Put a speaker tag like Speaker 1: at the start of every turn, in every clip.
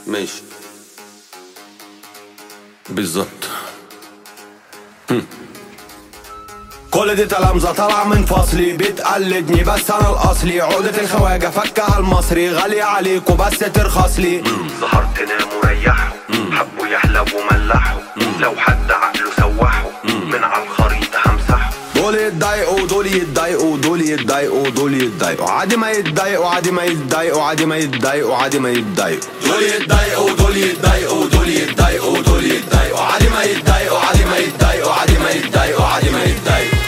Speaker 1: ماشي بالظبط
Speaker 2: كل دي تلامذة طالعة من فصلي بتقلدني بس انا الاصلي عقدة الخواجة فكها المصري غالية عليكوا بس ترخص لي
Speaker 3: سهر تنام وريحه حبوا يحلو وملحه لو حد عقله سوحه من على الخريطة همسحه
Speaker 2: دول يتضايقوا دول يتضايقوا دول يتضايقوا دول يتضايقوا عادي ما يتضايقوا عادي ما يتضايقوا عادي ما يتضايقوا عادي ما يتضايقوا دول يتضايقوا دول يتضايقوا دول يتضايقوا دول يتضايقوا عادي ما يتضايقوا عادي ما يتضايقوا عادي ما يتضايقوا عادي ما يتضايقوا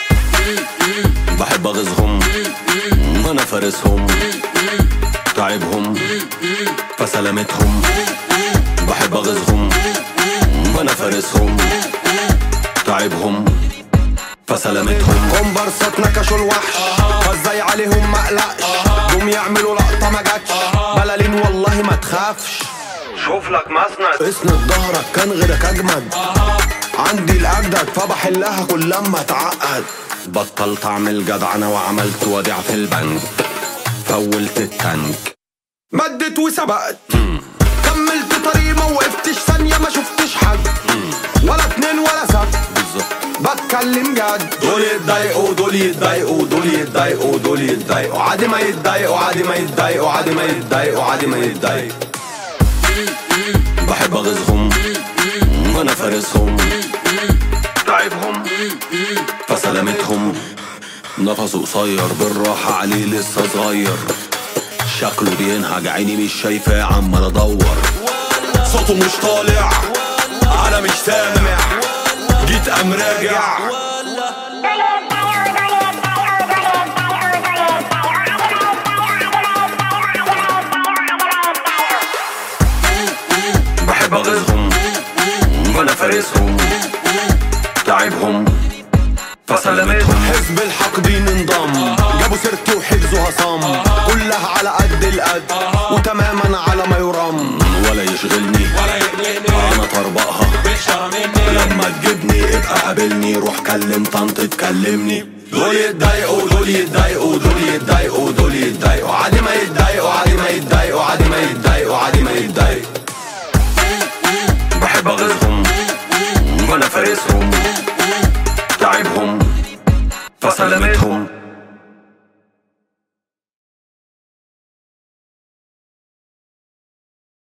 Speaker 1: بحب اغيظهم وانا فارسهم تعبهم فسلامتهم بحب اغيظهم وانا فارسهم تعبهم فسلامتهم
Speaker 2: كومبارسات نكشوا الوحش فازاي عليهم مقلقش قوم يعملوا لقطة ما جاتش بلالين والله ما تخافش
Speaker 3: شوف لك مسند
Speaker 2: اسند ظهرك كان غيرك اجمد عندي الاجدد فبحلها كل لما اتعقد
Speaker 1: بطلت اعمل جدعنة وعملت وديعة في البنك فولت التانك
Speaker 2: مدت وسبقت كملت طريق ما وقفتش ثانية ما شفتش حد ولا اتنين ولا سبت
Speaker 1: بالظبط
Speaker 2: بتكلم جد دول يتضايقوا دول يتضايقوا دول يتضايقوا دول يتضايقوا عادي ما يتضايقوا عادي ما يتضايقوا عادي ما يتضايقوا عادي ما يتضايقوا
Speaker 1: بحب اغيظهم وانا فارسهم
Speaker 3: تعبهم
Speaker 1: فسلامتهم نفسه قصير بالراحة عليه لسه صغير شكله بينهج عيني مش شايفاه عمال ادور
Speaker 2: صوته مش طالع انا مش سامع جيت ام راجع
Speaker 1: بحب اغيظهم وانا فارسهم تعبهم فسلامتهم
Speaker 2: حزب الحاقدين انضم جابوا سيرتي وحفظوا هصام كلها على قد القد وتماما على ما يرام
Speaker 1: ولا يشغلني انا طربقها لما تجيبني ابقى قابلني روح كلم طنط تكلمني
Speaker 2: دول يتضايقوا دول يتضايقوا دول يتضايقوا دول يتضايقوا عادي ما يتضايقوا عادي ما يتضايقوا عادي ما يتضايقوا عادي ما يتضايقوا